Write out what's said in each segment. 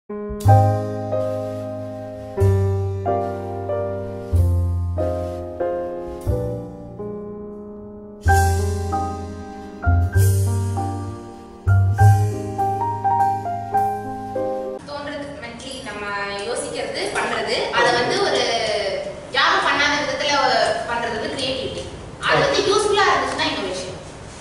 தோன்றது மென்ட்லி நம்ம யோசிக்கிறது பண்றது அதை வந்து ஒரு யாரும் பண்ணாத விதத்துல பண்றது வந்து கிரியேட்டிவிட்டி அது வந்து யூஸ்ஃபுல்லா இருந்துச்சுன்னா இன்னோவேஷன்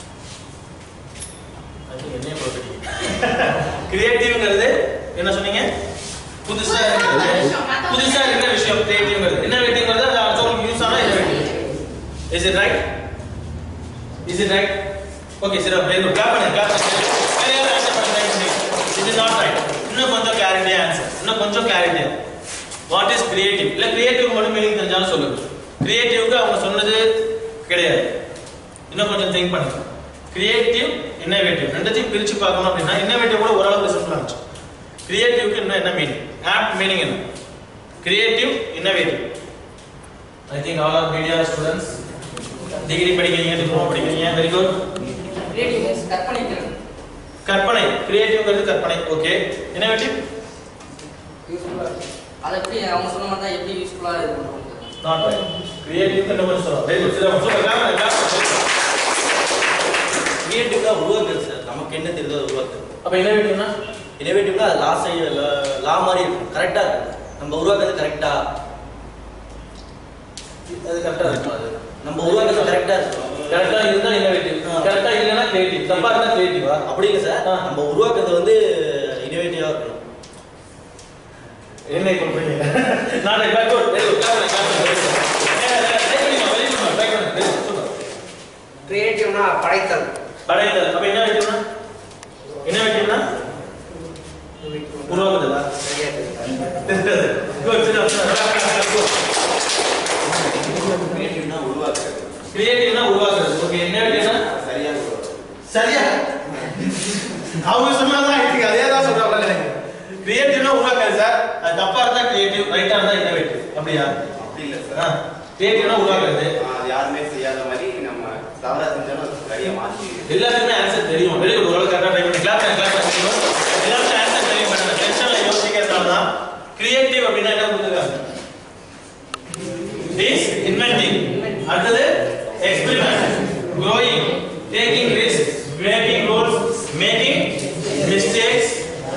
என்னைய பொறுத்தவரைக்கும் கிரியேட்டிவ்ங்கிறது என்ன சொன்னீங்க புதுசா இருக்கிறது புதுசா இருக்கிற விஷயம் கிரியேட்டிவ்ங்கிறது இன்னோவேட்டிவ்ங்கிறது அது அடுத்தவங்களுக்கு யூஸ் ஆனா innovative is it right is it right okay சரி அப்படியே ஒரு கிளாப் பண்ணுங்க கிளாப் பண்ணுங்க வேற யாரும் ஆன்சர் பண்ணுங்க இட் இஸ் நாட் ரைட் இன்னும் கொஞ்சம் கிளாரிட்டியா ஆன்சர் இன்னும் கொஞ்சம் கிளாரிட்டியா வாட் இஸ் கிரியேட்டிவ் இல்ல கிரியேட்டிவ் மட்டும் மீனிங் தெரிஞ்சாலும் சொல்லுங்க கிரியேட்டிவ்க்கு அவங்க சொன்னது கிடையாது இன்னும் கொஞ்சம் திங்க் பண்ணுங்க கிரியேட்டிவ் இன்னோவேட்டிவ் ரெண்டுத்தையும் பிரிச்சு பார்க்கணும் அப்படின்னா இன்னோவேட்டிவ் கூட ஓரளவுக்கு சிம்பிளா இருந்துச்சு கிரியேட்டிவ்க்கு இன்னும் என்ன மீனிங் ஆப் மீனிங் என்ன creative innovative I think all are media students degree படிக்கிறீங்க டிப்ளமோ படிக்கிறீங்க வெரி குட் கிரியேட்டிவ்னஸ் கற்பனை திறன் கற்பனை கிரியேட்டிவ்ங்கிறது கற்பனை ஓகே இன்னோவேட்டிவ் யூஸ்ஃபுல்லாக அதை எப்படி அவங்க சொன்ன மாதிரி தான் எப்படி யூஸ்ஃபுல்லாக இது பண்ணுவாங்க நாட் ரைட் கிரியேட்டிவ் என்ன கொஞ்சம் சொல்லலாம் வெரி குட் சரி சூப்பர் கிளாப் கிளாப் கிரியேட்டிவ்னா உருவாக்குறது சார் நமக்கு என்ன தெரியுதோ அதை உருவாக்குறது அப்ப இன்னோவேட்டிவ்னா இனோவேட்டிவ்னா அது லா சைடு லா மாதிரி இருக்கும் கரெக்டாக இருக்கும் நம்ம உருவாக்குறது கரெக்டா அது கரெக்டா இருக்கும் அது நம்ம உருவாக்குறது கரெக்டாக இருக்கும் கரெக்டா இருந்தா இன்னோவேட்டிவ் ஆ. கரெக்டா இல்லைன்னா கிரியேட்டிவ் தப்பா இருந்தா கிரியேட்டிவா அப்படி இல்லை சார் ஆ. நம்ம உருவாக்குறது வந்து இனோவேட்டிவாக இருக்கணும் என்ன சொல்றீங்க நான் பேக் good very good clap clap try பண்ணி வெரி குட் ட்ரை பண்ணி வெரி குட் சூப்பர் கிரியேட்டிவ்னா படைத்தல் படைத்தல் அப்ப இன்னோவேட்டிவ்னா இன்னோவேட்டிவ்னா உருவாக்குதலா தெரியாது குட் கிரியேட்டிவ்னா உருவாக்குறது கிரியேட்டிவ்னா உருவாக்குறது ஓகே இன்னோவேட்டிவ்னா சரியா உருவாக்குறது சரியா அவங்க சொன்னதான் எனக்கு அதே தான் சொல்றாங்க நினைக்கிறேன் கிரியேட்டிவ்னா உருவாக்காது சார் அது தப்பா இருந்தா கிரியேட்டிவ் ரைட்டா இருந்தா இன்னோவேட்டிவ் அப்படியா அப்படி இல்லை ஆ சார் கிரியேட்டிவ்னா உருவாக்குறது அது யாருமே செய்யாத மாதிரி நம்ம தவறா செஞ்சாலும் அது சரியா மாற்றி எல்லாத்துக்குமே ஆன்சர் தெரியும் வெரி குட் ஓரளவு கரெக்டாக ட்ரை பண்ணி கிளாப் கிளாப் பண்ணிக்கணும் எல்லாருக்கும் ஆன்சர் தெரியும் பண்ணுங்க டென்ஷன்ல யோசிக்கிறதுனால தான் கிரியேட்டிவ் அப்படின்னா என்ன கொடுத்துருக்காங்க இஸ் இன்வென்டிங் அடுத்தது experiment growing taking risk making rules making mistakes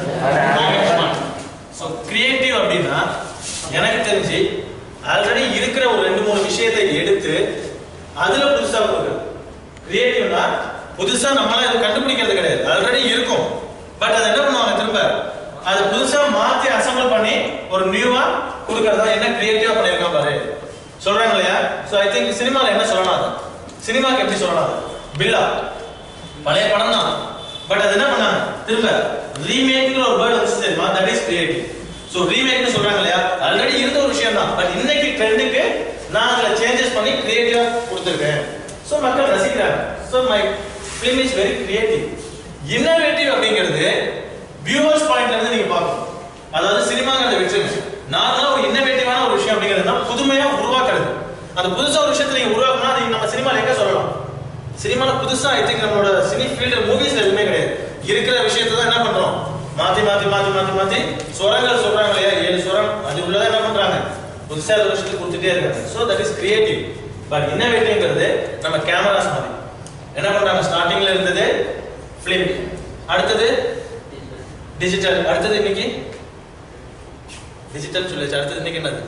so creative அப்படின்னா எனக்கு தெரிஞ்சு ஆல்ரெடி இருக்கிற ஒரு ரெண்டு மூணு விஷயத்தை எடுத்து அதுல புதுசா கொடுக்குறது கிரியேட்டிவ்னா புதுசா நம்மளால இது கண்டுபிடிக்கிறது கிடையாது ஆல்ரெடி இருக்கும் பட் அதை என்ன பண்ணுவாங்க திரும்ப அதை புதுசா மாத்தி அசம்பிள் பண்ணி ஒரு நியூவா கொடுக்கறதா என்ன கிரியேட்டிவா பண்ணிருக்கான் பாரு சொல்றாங்க இல்லையா சோ ஐ திங்க் சினிமால என்ன சொல்லலாம் அது சினிமாக்கு எப்படி சொல்லலாம் அது? பில்லா பழைய படம் தான் பட் அது என்ன பண்ணாங்க திரும்ப ரீமேக்னு ஒரு வேர்ட் வந்து தெரியுமா தட் இஸ் கிரியேட்டிவ் ஸோ ரீமேக்னு சொல்றாங்க இல்லையா ஆல்ரெடி இருந்த ஒரு விஷயம் தான் பட் இன்னைக்கு ட்ரெண்டுக்கு நான் அதில் சேஞ்சஸ் பண்ணி கிரியேட்டிவா கொடுத்துருக்கேன் ஸோ மக்கள் ரசிக்கிறாங்க so my film is very creative innovative அப்படிங்கிறது வியூவர்ஸ் பாயிண்ட்ல இருந்து நீங்க பார்க்கணும் அதாவது சினிமாங்கிறத விட்டுருங்க நார்மலா ஒரு இன்னோவேட்டிவான ஒரு விஷயம் அப்படிங்கிறதுனா புதுமையா உருவாக்குறது அந்த புதுசா ஒரு விஷயத்தை நீங்க உருவாக்குனா அது நம்ம சினிமால எங்க சொல்லலாம் சினிமால புதுசா ஐ திங்க் நம்மளோட சினி ஃபீல்டு மூவிஸ்ல எதுவுமே கிடையாது இருக்கிற விஷயத்தை தான் என்ன பண்றோம் மாத்தி மாத்தி மாத்தி மாத்தி மாத்தி சுரங்கள் சொல்றாங்க இல்லையா ஏழு சுரம் அது உள்ளதான் என்ன பண்றாங்க புதுசா ஒரு விஷயத்தை கொடுத்துட்டே இருக்காங்க so that is creative but இன்னோவேட்டிவ்ங்கிறது நம்ம கேமராஸ் மாதிரி என்ன பண்றாங்க ஸ்டார்டிங்ல இருந்தது ஃபிலிம் அடுத்தது டிஜிட்டல் அடுத்தது இன்னைக்கு டிஜிட்டல் சொல்லிச்சு அடுத்தது இன்னைக்கு என்னது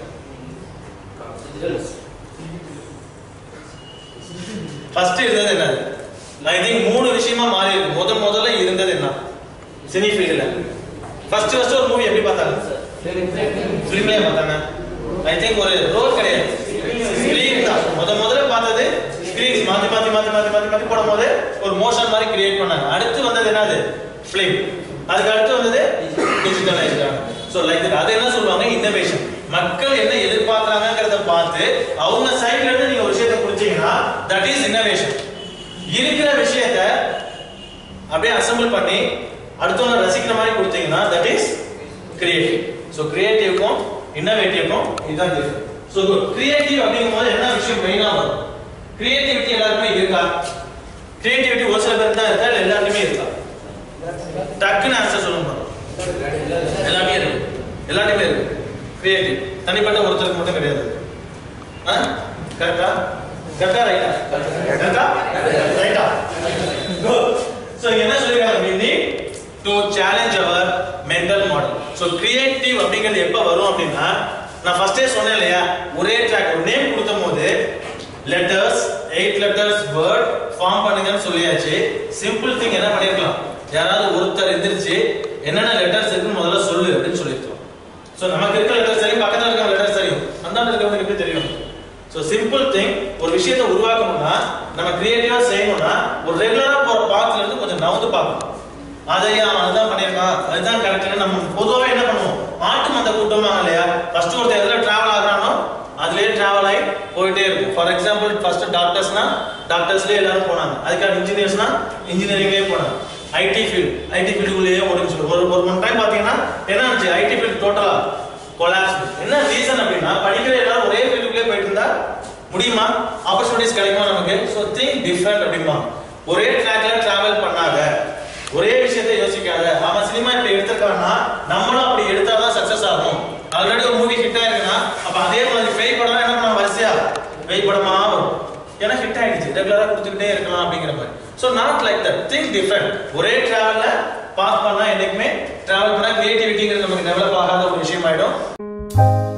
ஃபர்ஸ்ட் இருந்தது என்னது ஐ திங்க் மூணு விஷயமா மாறி இருக்கு முத முதல்ல இருந்தது என்ன சினி ஃபீல்ட்ல ஃபர்ஸ்ட் ஃபர்ஸ்ட் ஒரு மூவி எப்படி பார்த்தாங்க ஃபிலிம்லயே பார்த்தாங்க ஐ திங்க் ஒரு ரோல் கிடையாது ஸ்கிரீன் தான் முத முதல்ல பார்த்தது ஸ்கிரீன் மாத்தி மாத்தி மாத்தி மாத்தி மாத்தி மாத்தி போடும் போது ஒரு மோஷன் மாதிரி கிரியேட் பண்ணாங்க அடுத்து வந்தது என்னது ஃபிலிம் அதுக்கு அடுத்து வந்தது டிஜிட்டலைஸ்டாங்க ஸோ லைக் அது என்ன சொல்லுவாங்க இன்னோவேஷன் மக்கள் என்ன எதிர்பார்க்கறாங்கிறத பார்த்து அவங்க சைடுல இருந்து நீங்க ஒரு விஷயத்தை குறிச்சீங்கன்னா தட் இஸ் இன்னோவேஷன் இருக்கிற விஷயத்த அப்படியே அசெம்பிள் பண்ணி அடுத்தவங்க ரசிக்கிற மாதிரி கொடுத்தீங்கன்னா தட் இஸ் கிரியேட்டிவ் ஸோ கிரியேட்டிவ்க்கும் இன்னோவேட்டிவ்க்கும் இதுதான் டிஃபரன்ஸ் ஸோ கிரியேட்டிவ் அப்படிங்கும்போது என்ன விஷயம் மெயினாக வரும் கிரியேட்டிவிட்டி எல்லாருமே இருக்கா கிரியேட்டிவிட்டி ஒரு சில பேருக்கு தான் இருக்கா இல்லை எல்லாருக்குமே இருக்கா டக்குன்னு ஆன்சர் சொல்லுங்க எல்லாமே இருக்கு எல்லாத்தையுமே இருக்கு கிரியேட்டிவ் தனிப்பட்ட ஒருத்தருக்கு மட்டும் கிடையாது கரெக்டா கரெக்டா ரைட்டா கரெக்டா ரைட்டா சோ என்ன சொல்லிருக்காங்க we need to challenge our mental model so creative அப்படிங்கிறது எப்ப வரும் அப்படின்னா நான் ஃபர்ஸ்டே சொன்னேன் இல்லையா ஒரே ட்ராக் ஒரு நேம் கொடுத்த போது letters eight letters word form பண்ணுங்கன்னு சொல்லியாச்சு சிம்பிள் திங் என்ன பண்ணிருக்கலாம் யாராவது ஒருத்தர் எந்திரிச்சு என்னென்ன லெட்டர்ஸ் இருக்குன்னு முதல்ல சொல்லு அப்படின்னு சொல்லிருக்கோம் சோ நமக்கு இருக்க லெட்டர்ஸ் தெரியும் பக்கத்துல இருக்க லெட்டர்ஸ் தெரியும் அந்தாண்ட இருக்கவங்களுக்கு எப்படி தெரியும் சோ சிம்பிள் திங் ஒரு விஷயத்தை உருவாக்கணும்னா நம்ம கிரியேட்டிவா செய்யணும்னா ஒரு ரெகுலரா போற பாத்துல இருந்து கொஞ்சம் நவுந்து பார்க்கணும் அதையா அதுதான் பண்ணிருக்கான் அதுதான் கரெக்ட் நம்ம பொதுவாக என்ன பண்ணுவோம் ஆட்டு மந்த கூட்டமா இல்லையா ஃபர்ஸ்ட் ஒருத்தர் எதுல டிராவல் ஆகுறானோ அதுலயே டிராவல் ஆகி போயிட்டே இருக்கும் ஃபார் எக்ஸாம்பிள் ஃபர்ஸ்ட் டாக்டர்ஸ்னா டாக்டர்ஸ்லயே எல்லாரும் போனாங்க அதுக்காக இன்ஜினியர்ஸ்னா இன்ஜினியரிங்லேயே போனாங்க ஐடி ஃபீல்ட் ஐடி ஃபீல்டுக்குள்ளேயே ஓடிச்சு ஒரு ஒரு ஒன் டைம் பாத்தீங்கன்னா என்ன ஆச்சு ஐடி ஃபீல்டு டோட்டலா கொலாப்ஸ் என்ன ரீசன் அப்படின்னா படிக்கிற எல்லாரும் ஒரே ஃபீல்டுக்குள்ளே போயிட்டு இருந்தா முடியுமா ஆப்பர்ச்சுனிட்டிஸ் கிடைக்குமா நமக்கு ஸோ திங்க் டிஃப்ரெண்ட் அப்படிமா ஒரே ட்ராக்ல டிராவல் பண்ணாத ஒரே விஷயத்தை யோசிக்காத அவன் சினிமா இப்படி எடுத்திருக்கான்னா நம்மளும் அப்படி எடுத்தாதான் சக்சஸ் ஆகும் ஆல்ரெடி ஒரு மூவி ஹிட் ஆயிருக்குன்னா அப்ப அதே மாதிரி பேய் படம் என்ன பண்ணலாம் வரிசையா பேய் படமா வரும் ஏன்னா ஹிட் ஆயிடுச்சு ரெகுலரா கொடுத்துக்கிட்டே இருக்கலாம் அப்படிங்கிற மாதிரி so not like that think different ஒரே டிராவல்ல பாஸ் பண்ணா என்னைக்குமே டிராவல் பண்ணா கிரியேட்டிவிட்டிங்கிறது நமக்கு டெவலப் ஆகாத ஒரு விஷயம் ஆயிடும்